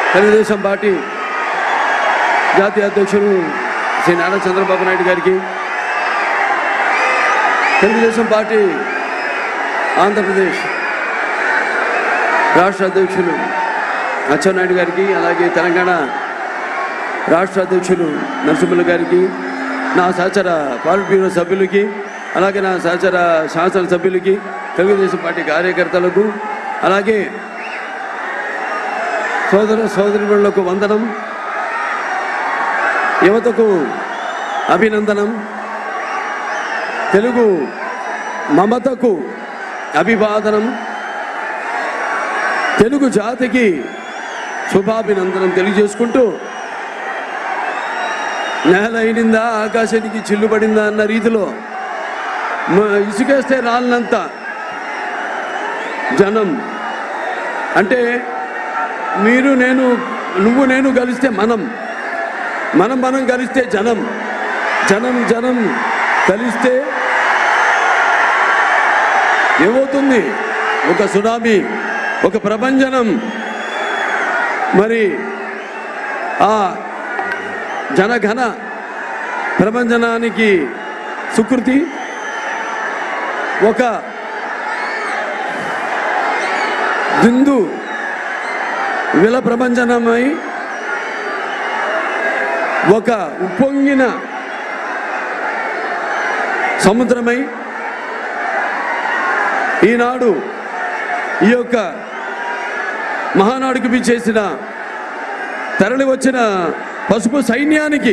Telugu Desam party జాతీయ అధ్యక్షుడు శ్రీ నారా చంద్రబాబు నాయుడు గారికి తెలుగుదేశం పార్టీ ఆంధ్రప్రదేశ్ రాష్ట్ర అధ్యక్షులు అచ్చెన్నాయుడు గారికి అలాగే తెలంగాణ రాష్ట్ర అధ్యక్షులు నరసింహులు గారికి నా సహచర పాలిట్ బ్యూరో సభ్యులకి అలాగే నా సహచర శాసన సభ్యులకి తెలుగుదేశం పార్టీ కార్యకర్తలకు అలాగే సోదర సోదరులకు వందనం యువతకు అభినందనం తెలుగు మమతకు అభివాదనం తెలుగు జాతికి శుభాభినందనం తెలియజేసుకుంటూ నేల అయినిందా ఆకాశానికి చిల్లుపడిందా అన్న రీతిలో మ- ఇసుకేస్తే రాలినంత జనం అంటే మీరు నేను నువ్వు నేను కలిస్తే మనం మనం మనం కలిస్తే జనం జనం జనం కలిస్తే ఏమవుతుంది ఒక సునామీ ఒక ప్రభంజనం మరి ఆ జనఘన ప్రభంజనానికి సుకృతి ఒక బిందు విల ప్రభంజనమై ఒక ఉప్పొంగిన సముద్రమై ఈనాడు ఈ యొక్క మహానాడుకు చేసిన తరలి వచ్చిన పసుపు సైన్యానికి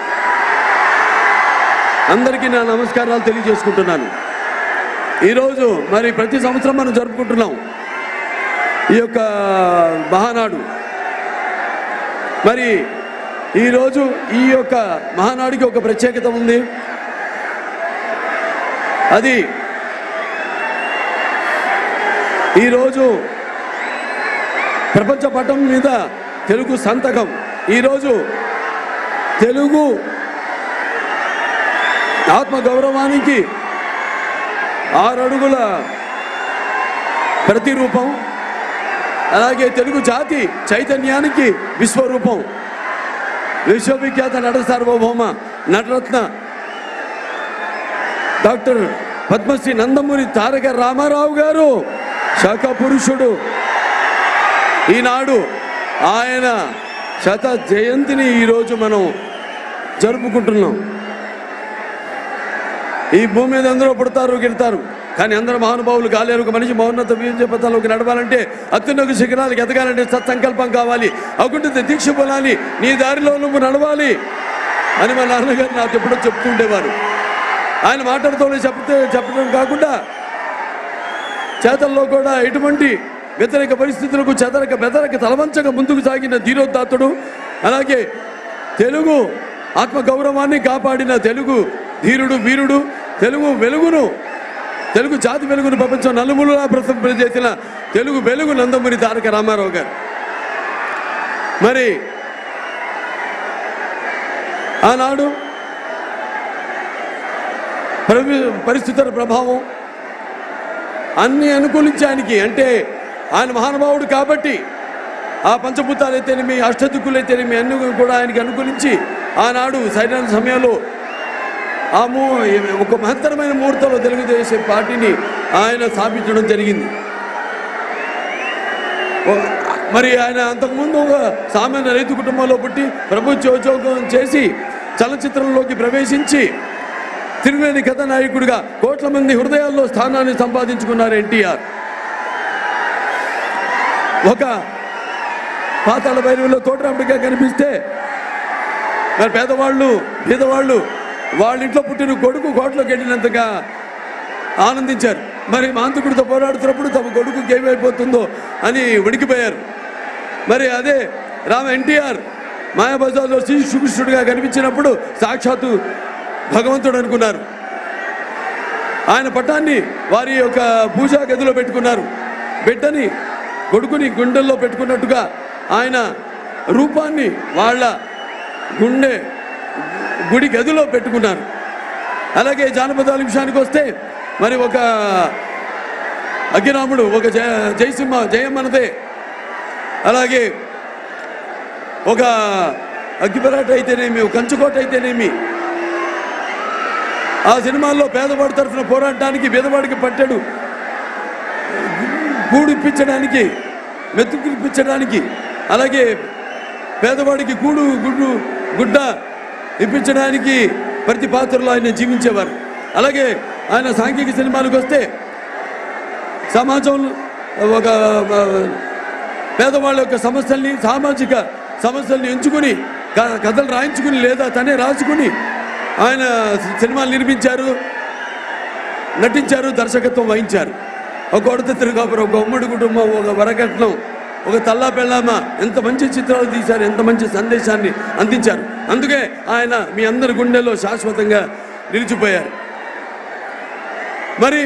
అందరికీ నా నమస్కారాలు తెలియజేసుకుంటున్నాను ఈరోజు మరి ప్రతి సంవత్సరం మనం జరుపుకుంటున్నాం ఈ యొక్క మహానాడు మరి ఈరోజు ఈ యొక్క మహానాడికి ఒక ప్రత్యేకత ఉంది అది ఈరోజు ప్రపంచ పటం మీద తెలుగు సంతకం ఈరోజు తెలుగు ఆత్మ గౌరవానికి ఆరడుగుల ప్రతిరూపం అలాగే తెలుగు జాతి చైతన్యానికి విశ్వరూపం విశ్వవిఖ్యాత నట సార్వభౌమ నటరత్న డాక్టర్ పద్మశ్రీ నందమూరి తారక రామారావు గారు శాఖ పురుషుడు ఈనాడు ఆయన శత జయంతిని ఈరోజు మనం జరుపుకుంటున్నాం ఈ భూమి మీద అందరూ పుడతారు గిడతారు కానీ అందరూ మహానుభావులు కాలేరు ఒక మనిషి మౌన్నత విజయ పథాలకు నడవాలంటే అత్యున్నత శిఖరాలకు ఎదగాలంటే సత్సంకల్పం కావాలి అకుంఠిత దీక్ష పొలాలి నీ దారిలో నువ్వు నడవాలి అని మా నాన్నగారు నాకు ఎప్పుడో చెప్తూ ఉండేవారు ఆయన మాట్లాడుతూనే చెప్తే చెప్పడం కాకుండా చేతల్లో కూడా ఎటువంటి వ్యతిరేక పరిస్థితులకు చెదరక బెదరక తలవంచక ముందుకు సాగిన ధీరోద్దాతుడు అలాగే తెలుగు ఆత్మ గౌరవాన్ని కాపాడిన తెలుగు ధీరుడు వీరుడు తెలుగు వెలుగును తెలుగు జాతి వెలుగును ప్రపంచం నలుమూలలా ప్రసంపజేసిన తెలుగు వెలుగు నందమూరి తారక రామారావు గారు మరి ఆనాడు పరి- పరిస్థితుల ప్రభావం అన్ని అనుకూలించి ఆయనకి అంటే ఆయన మహానుభావుడు కాబట్టి ఆ పంచభూతాలు అయితేనేమి అష్టదిక్కులు అయితేనేమి అన్ని కూడా ఆయనకి అనుకూలించి ఆనాడు సరైన సమయంలో ఆ మూ ఒక మహత్తరమైన ముహూర్తంలో తెలుగుదేశం పార్టీని ఆయన స్థాపించడం జరిగింది ఓ- మరి ఆయన అంతకుముందు ఒక సామాన్య రైతు కుటుంబంలో పుట్టి ప్రభుత్వ ఉద్యోగం చేసి చలచిత్రంలోకి ప్రవేశించి తిరుగులేని కథానాయకుడిగా కోట్ల మంది హృదయాల్లో స్థానాన్ని సంపాదించుకున్నారు ఎన్టీఆర్ ఒక పాతాళ భైరవిలో తోటరాముడిగా కనిపిస్తే మరి పేదవాళ్ళు పేదవాళ్ళు వాళ్ళ ఇంట్లో పుట్టిన కొడుకు కోట్లోకి వెళ్ళినంతగా ఆనందించారు మరి మాంతకుడితో పోరాడుతున్నప్పుడు తమ కొడుకు ఏమైపోతుందో అని ఉడికిపోయారు మరి అదే రామ ఎన్టీఆర్ మాయాబజార్లో శ్రీ శ్రీకృష్ణుడిగా కనిపించినప్పుడు సాక్షాత్తు భగవంతుడు అనుకున్నారు ఆయన పటాన్ని వారి యొక్క పూజా గదిలో పెట్టుకున్నారు బిడ్డని కొడుకుని గుండెల్లో పెట్టుకున్నట్టుగా ఆయన రూపాన్ని వాళ్ళ గుండె గుడి గదిలో పెట్టుకున్నారు అలాగే జానపదాల విషయానికి వస్తే మరి ఒక అగ్గిరాముడు ఒక జయ జయసింహ జయమనదే అలాగే ఒక అగ్గిపరాట అయితేనేమి ఒక కంచుకోట అయితేనేమి ఆ సినిమాల్లో పేదవాడి తరఫున పోరాడటానికి పేదవాడికి పట్టాడు గూడు ఇప్పించడానికి మెతుకు ఇప్పించడానికి అలాగే పేదవాడికి గూడు గుడ్డు గుడ్డ ఇప్పించడానికి ప్రతి పాత్రలో ఆయన జీవించేవారు అలాగే ఆయన సాంఘిక సినిమాలకు వస్తే సమాజంలో ఒక ఆ, పేదవాళ్ళ యొక్క సమస్యల్ని సామాజిక సమస్యల్ని ఎంచుకుని క- కథలు రాయించుకుని లేదా తనే రాసుకుని ఆయన సినిమాలు నిర్మించారు నటించారు దర్శకత్వం వహించారు ఒక కొడత తిరుగాపురం ఒక ఉమ్మడి కుటుంబం ఒక వరకట్నం ఒక తల్లా పెళ్ళామ ఎంత మంచి చిత్రాలు తీశారు ఎంత మంచి సందేశాన్ని అందించారు అందుకే ఆయన మీ అందరి గుండెల్లో శాశ్వతంగా నిలిచిపోయారు మరి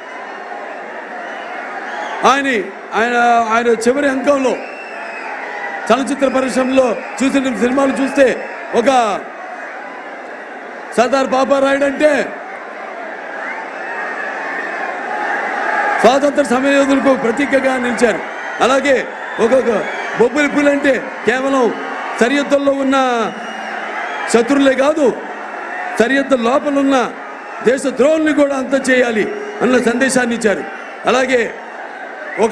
ఆయన ఆయన ఆయన చివరి అంకంలో చలచిత్ర పరిశ్రమలో చూసిన సినిమాలు చూస్తే ఒక సర్దార్ పాపారాయుడు అంటే స్వాతంత్ర సమయోధులకు ప్రతీకగా నిలిచారు అలాగే ఒక్కొక్క బొబ్బిలి పులి అంటే కేవలం సరిహద్దుల్లో ఉన్న శత్రువులే కాదు సరిహద్దు లోపల ఉన్న దేశ ద్రోహుల్ని కూడా అంతం చేయాలి అన్న సందేశాన్ని ఇచ్చారు అలాగే ఒక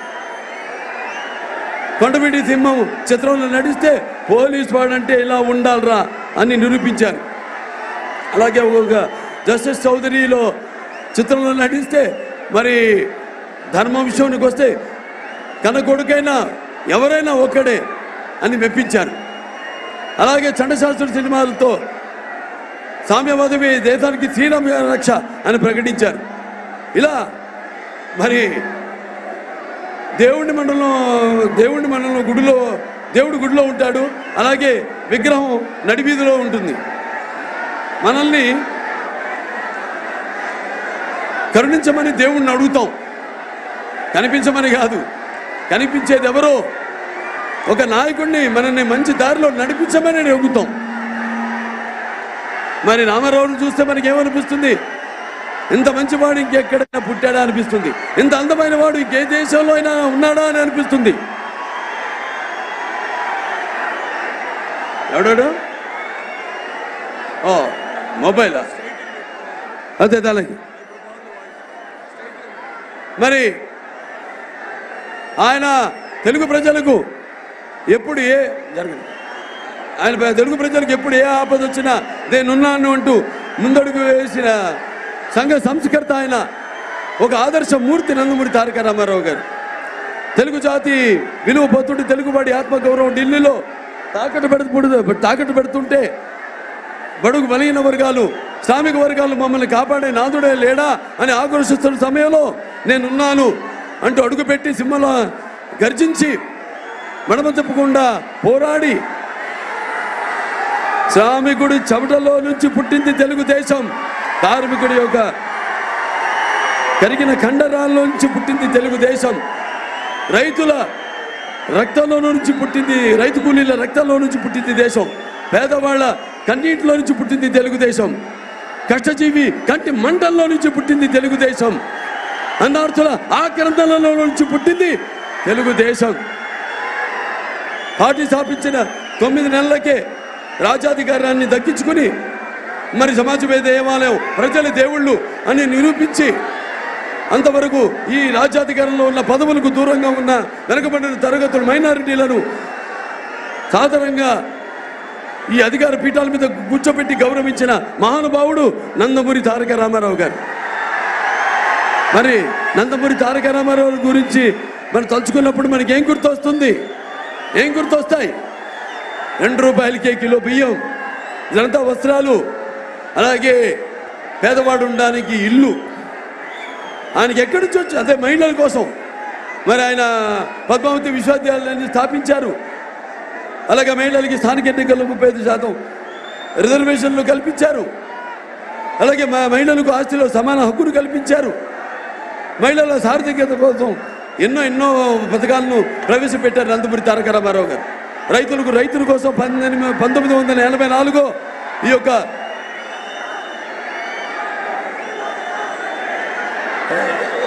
కొండవీడి సింహం చిత్రంలో నడిస్తే పోలీస్ వాడంటే ఇలా ఉండాలరా అని నిరూపించారు అలాగే ఒక జస్టిస్ చౌదరిలో చిత్రంలో నటిస్తే మరి ధర్మం విషయానికి వస్తే కన కొడుకైనా ఎవరైనా ఒక్కడే అని మెప్పించారు అలాగే చండశాస్త్రుడి సినిమాలతో సామ్యవాదమే దేశానికి శ్రీరామ రక్ష అని ప్రకటించారు ఇలా మరి దేవుడి మండలం దేవుడి మండలం గుడిలో దేవుడి గుడిలో ఉంటాడు అలాగే విగ్రహం నడివీధిలో ఉంటుంది మనల్ని కరుణించమని దేవుణ్ణి అడుగుతాం కనిపించమని కాదు కనిపించేది ఎవరో ఒక నాయకుడిని మనల్ని మంచి దారిలో నడిపించమని అడుగుతాం మరి రామారావుని చూస్తే మనకి ఏమనిపిస్తుంది ఇంత మంచివాడు ఇంకెక్కడైనా పుట్టాడా అనిపిస్తుంది ఇంత అందమైన వాడు ఇంకే దేశంలో అయినా ఉన్నాడా అని అనిపిస్తుంది ఎవడాడు ఓ మొబైలా అదే అలాగే మరి ఆయన తెలుగు ప్రజలకు ఎప్పుడు ఏ జరగదు ఆయన ప్ర- తెలుగు ప్రజలకు ఎప్పుడు ఏ ఆపద వచ్చినా నేనున్నాను అంటూ ముందడుగు వేసిన సంఘ సంస్కర్త ఆయన ఒక ఆదర్శ మూర్తి నందమూరి తారక రామారావు గారు తెలుగు జాతి విలువ పొత్తుడి తెలుగువాడి ఆత్మగౌరవం ఢిల్లీలో తాకట్టు పెడుతూ తాకట్టు పెడుతుంటే బడుగు బలహీన వర్గాలు శ్రామిక వర్గాలు మమ్మల్ని కాపాడే నాదుడే లేడా అని ఆక్రోశిస్తున్న సమయంలో నేనున్నాను అంటూ అడుగుపెట్టి సింహలో గర్జించి మడమ తప్పకుండా పోరాడి శ్రామికుడి చెమటలో నుంచి పుట్టింది తెలుగుదేశం కార్మికుడి యొక్క కరిగిన కండరాల్లో నుంచి పుట్టింది తెలుగుదేశం రైతుల రక్తంలో నుంచి పుట్టింది రైతు కూలీల రక్తంలో నుంచి పుట్టింది దేశం పేదవాళ్ళ కన్నీటిలో నుంచి పుట్టింది తెలుగుదేశం కష్టజీవి కంటి మంటల్లో నుంచి పుట్టింది తెలుగుదేశం అన్నార్థుల ఆక్రందనలో నుంచి పుట్టింది తెలుగుదేశం పార్టీ స్థాపించిన తొమ్మిది నెలలకే రాజ్యాధికారాన్ని దక్కించుకుని మరి సమాజమే దేవాలయం ప్రజల దేవుళ్ళు అని నిరూపించి అంతవరకు ఈ రాజ్యాధికారంలో ఉన్న పదవులకు దూరంగా ఉన్న వెనుకబడిన తరగతులు మైనారిటీలను సాధారణంగా ఈ అధికార పీఠాల మీద కూర్చోబెట్టి గౌరవించిన మహానుభావుడు నందమూరి తారక రామారావు గారు మరి నందమూరి తారక రామారావు గురించి మనం తలుచుకున్నప్పుడు మనకి ఏం గుర్తొస్తుంది ఏం గుర్తొస్తాయి రెండు రూపాయలకే కిలో బియ్యం జనతా వస్త్రాలు అలాగే పేదవాడు ఉండడానికి ఇల్లు ఆయనకి ఎక్కడి నుంచి వచ్చి అదే మహిళల కోసం మరి ఆయన పద్మావతి విశ్వవిద్యాలయాన్ని స్థాపించారు అలాగే మహిళలకి స్థానిక ఎన్నికల్లో ముప్పై ఐదు శాతం రిజర్వేషన్లు కల్పించారు అలాగే మా మహిళలకు ఆస్తిలో సమాన హక్కును కల్పించారు మహిళల సార్థక్యత కోసం ఎన్నో ఎన్నో పథకాలను ప్రవేశపెట్టారు నందమూరి తారక రామారావు గారు రైతులకు రైతుల కోసం పంతొమ్మిది పంతొమ్మిది వందల ఎనభై నాలుగో ఈ యొక్క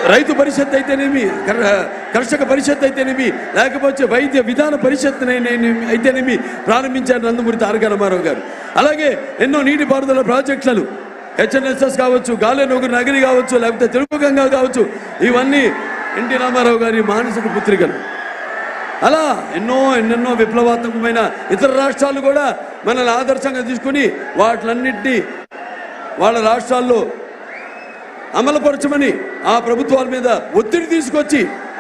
రైతు పరిషత్ అయితేనేమి కర్- కర్షక పరిషత్ అయితేనేమి లేకపోతే వైద్య విధాన పరిషత్ అయితేనేమి ప్రారంభించారు నందమూరి తారక రామారావు గారు అలాగే ఎన్నో నీటిపారుదల ప్రాజెక్టులను హెచ్ఎన్ఎస్ఎస్ కావచ్చు గాలేనొగురు నగరి కావచ్చు లేకపోతే తెలుగు గంగా కావచ్చు ఇవన్నీ ఎన్టీ రామారావు గారి మానసిక పుత్రికలు అలా ఎన్నో ఎన్నెన్నో విప్లవాత్మకమైన ఇతర రాష్ట్రాలు కూడా మనల్ని ఆదర్శంగా తీసుకుని వాటిలన్నింటినీ వాళ్ళ రాష్ట్రాల్లో అమలుపరచమని ఆ ప్రభుత్వాల మీద ఒత్తిడి తీసుకొచ్చి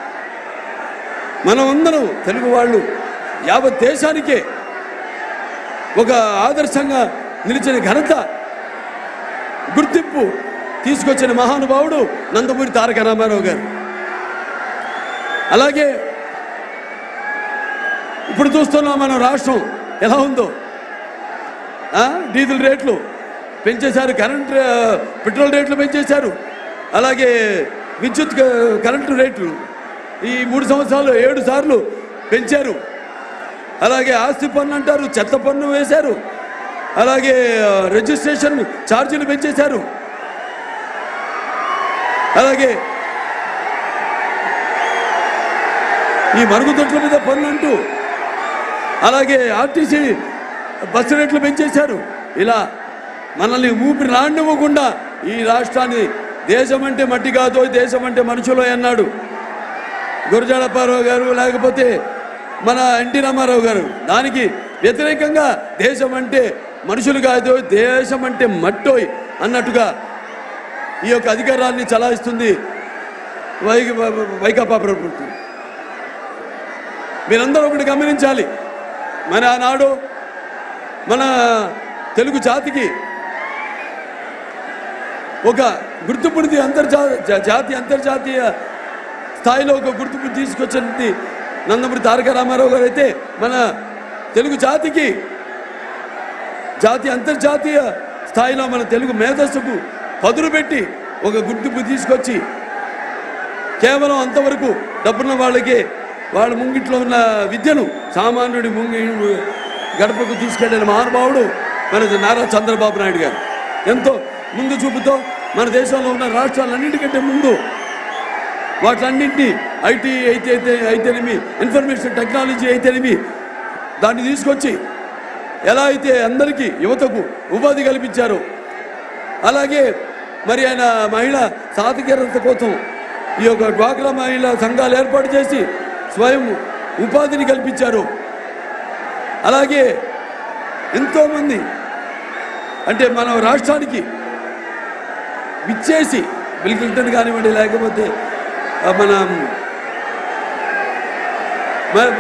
మనం అందరం తెలుగు వాళ్ళు యావత్ దేశానికే ఒక ఆదర్శంగా నిలిచిన ఘనత గుర్తింపు తీసుకొచ్చిన మహానుభావుడు నందమూరి తారక రామారావు గారు అలాగే ఇప్పుడు చూస్తున్నాం మన రాష్ట్రం ఎలా ఉందో ఆ, డీజిల్ రేట్లు పెంచేశారు కరెంట్ ఆ, పెట్రోల్ రేట్లు పెంచేశారు అలాగే విద్యుత్ క- కరెంటు రేట్లు ఈ మూడు సంవత్సరాలు ఏడు సార్లు పెంచారు అలాగే ఆస్తి పన్ను అంటారు చెత్త పన్ను వేశారు అలాగే ఆ, రిజిస్ట్రేషన్ ఛార్జీలు పెంచేశారు అలాగే ఈ మరుగుదొడ్ల మీద పన్ను అంటూ అలాగే ఆర్టీసీ బస్సు రేట్లు పెంచేశారు ఇలా మనల్ని ఊపిరి రానివ్వకుండా ఈ రాష్ట్రాన్ని దేశం అంటే మట్టి కాదు దేశం అంటే మనుషులు అన్నాడు గురజాడప్పారావు గారు లేకపోతే మన ఎన్టీ రామారావు గారు దానికి వ్యతిరేకంగా దేశం అంటే మనుషులు కాదు దేశం అంటే మట్టోయ్ అన్నట్టుగా ఈ యొక్క అధికారాన్ని చలాయిస్తుంది వై వైకాపా ప్రభుత్వం మీరందరూ ఒకటి గమనించాలి మన ఆనాడు మన తెలుగు జాతికి ఒక గుర్తింపుని అంతర్జా జాతి అంతర్జాతీయ స్థాయిలో ఒక గుర్తింపు తీసుకొచ్చింది నందమూరి తారక రామారావు గారు అయితే మన తెలుగు జాతికి జాతి అంతర్జాతీయ స్థాయిలో మన తెలుగు మేధస్సుకు పదులు పెట్టి ఒక గుర్తింపు తీసుకొచ్చి కేవలం అంతవరకు డబ్బున్న వాళ్ళకి వాళ్ళ ముంగిట్లో ఉన్న విద్యను సామాన్యుడి ముంగి గడపకు తీసుకెళ్లిన మహానుభావుడు మన నారా చంద్రబాబు నాయుడు గారు ఎంతో ముందు చూపుతో మన దేశంలో ఉన్న రాష్ట్రాలన్నింటికంటే ముందు వాటిలన్నింటినీ ఐటీ అయితే అయితే అయితేనేమి ఇన్ఫర్మేషన్ టెక్నాలజీ అయితేనేమి దాన్ని తీసుకొచ్చి ఎలా అయితే అందరికీ యువతకు ఉపాధి కల్పించారో అలాగే మరి ఆయన మహిళ సాధికారత కోసం ఈ యొక్క డ్వాక్రా మహిళా సంఘాలు ఏర్పాటు చేసి స్వయం ఉపాధిని కల్పించారు అలాగే ఎంతోమంది అంటే మన రాష్ట్రానికి విచ్చేసి బిల్ క్లింటన్ కానివ్వండి లేకపోతే ఆ, మన మ-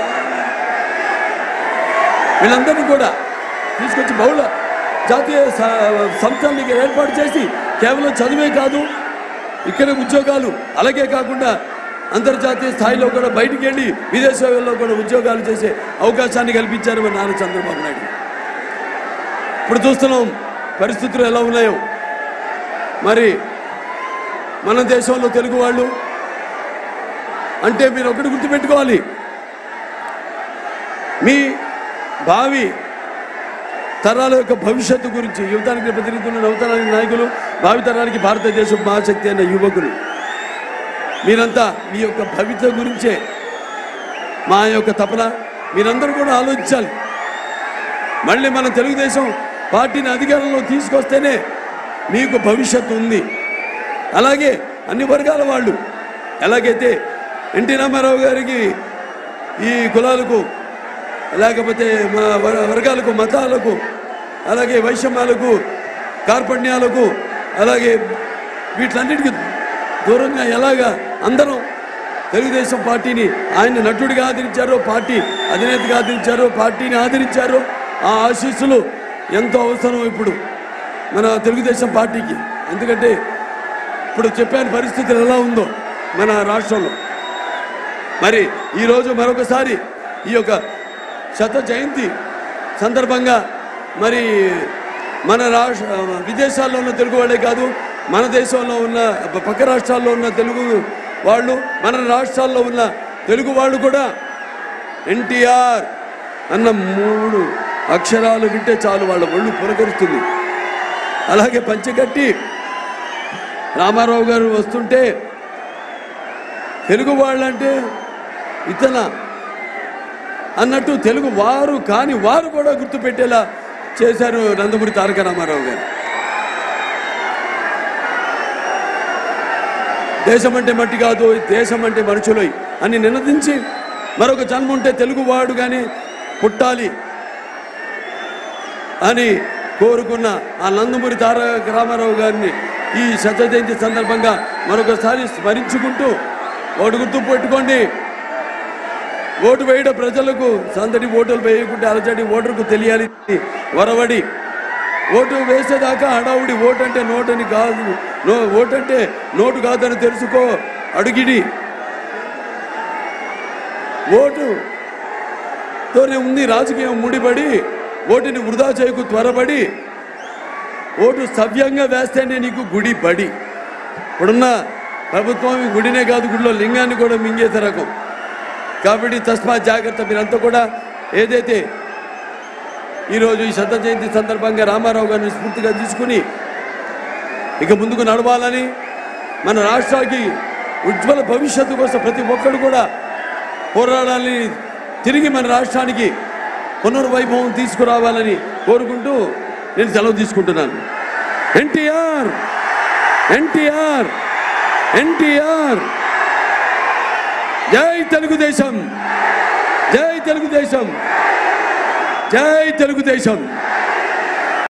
వీళ్ళందరినీ కూడా తీసుకొచ్చి బహుళ జాతీయ స- సంస్థల్ని ఏర్పాటు చేసి కేవలం చదివే కాదు ఇక్కడ ఉద్యోగాలు అలాగే కాకుండా అంతర్జాతీయ స్థాయిలో కూడా బయటికి వెళ్ళి విదేశాల్లో కూడా ఉద్యోగాలు చేసే అవకాశాన్ని కల్పించారు మన నాన్న చంద్రబాబు నాయుడు ఇప్పుడు చూస్తున్నాం పరిస్థితులు ఎలా ఉన్నాయో మరి మన దేశంలో తెలుగు వాళ్ళు అంటే మీరు ఒకటి గుర్తుపెట్టుకోవాలి మీ భావి తరాల యొక్క భవిష్యత్తు గురించి యువతానికి ప్రతినిధులు నవతరానికి నాయకులు భావి తరానికి భారతదేశం మహాశక్తి అన్న యువకులు మీరంతా మీ యొక్క భవిత గురించే మా యొక్క తపన మీరందరూ కూడా ఆలోచించాలి మళ్ళీ మన తెలుగుదేశం పార్టీని అధికారంలో తీసుకొస్తేనే మీకు భవిష్యత్తు ఉంది అలాగే అన్ని వర్గాల వాళ్ళు ఎలాగైతే ఎన్టీ రామారావు గారికి ఈ కులాలకు లేకపోతే మా వర- వర్గాలకు మతాలకు అలాగే వైషమ్యాలకు కార్పణ్యాలకు అలాగే వీటిలన్నిటికీ దూరంగా ఎలాగా అందరం తెలుగుదేశం పార్టీని ఆయన నటుడిగా ఆదరించారో పార్టీ అధినేతగా ఆదరించారో పార్టీని ఆదరించారో ఆ ఆశీస్సులు ఎంతో అవసరం ఇప్పుడు మన తెలుగుదేశం పార్టీకి ఎందుకంటే ఇప్పుడు చెప్పాను పరిస్థితులు ఎలా ఉందో మన రాష్ట్రంలో మరి ఈరోజు మరొకసారి ఈ యొక్క శత జయంతి సందర్భంగా మరి మన రాష్ట్ర విదేశాల్లో ఉన్న తెలుగు వాళ్ళే కాదు మన దేశంలో ఉన్న ప- పక్క రాష్ట్రాల్లో ఉన్న తెలుగు వాళ్ళు మన రాష్ట్రాల్లో ఉన్న తెలుగు వాళ్ళు కూడా ఎన్టీఆర్ అన్న మూడు అక్షరాలు వింటే చాలు వాళ్ళ ఒళ్ళు పులకరుస్తుంది అలాగే పంచగట్టి రామారావు గారు వస్తుంటే తెలుగు వాళ్ళంటే ఇతన అన్నట్టు తెలుగు వారు కాని వారు కూడా గుర్తుపెట్టేలా చేశారు నందమూరి తారక రామారావు గారు దేశం అంటే మట్టి కాదు దేశం అంటే మనుషులు అని నినదించి మరొక జన్మ ఉంటే తెలుగువాడు కానీ పుట్టాలి అని కోరుకున్న ఆ నందమూరి తారక రామారావు గారిని ఈ శత జయంతి సందర్భంగా మరొకసారి స్మరించుకుంటూ ఓటు గుర్తు పెట్టుకోండి ఓటు వేయడం ప్రజలకు సందడి ఓటులు వేయకుంటే అలజడి ఓటరుకు తెలియాలి వరవడి ఓటు వేసేదాకా హడావుడి ఓటు అంటే నోటని కాదు నో ఓటు అంటే నోటు కాదని తెలుసుకో అడుగిడి ఓటు తోనే ఉంది రాజకీయం ముడిపడి ఓటుని వృధా చేయకు త్వరపడి ఓటు సవ్యంగా వేస్తేనే నీకు గుడి బడి ఇప్పుడున్న ప్రభుత్వం ఈ గుడినే కాదు గుడిలో లింగాన్ని కూడా మింగేసే రకం కాబట్టి తస్మా జాగ్రత్త మీరంతా కూడా ఏదైతే ఈరోజు ఈ శత జయంతి సందర్భంగా రామారావు గారిని స్ఫూర్తిగా తీసుకుని ఇక ముందుకు నడవాలని మన రాష్ట్రానికి ఉజ్వల భవిష్యత్తు కోసం ప్రతి ఒక్కరు కూడా పోరాడాలని తిరిగి మన రాష్ట్రానికి పునర్వైభవం తీసుకురావాలని కోరుకుంటూ నేను సెలవు తీసుకుంటున్నాను ఎన్టీఆర్ ఎన్టీఆర్ ఎన్టీఆర్ జై తెలుగుదేశం జై తెలుగుదేశం జై తెలుగుదేశం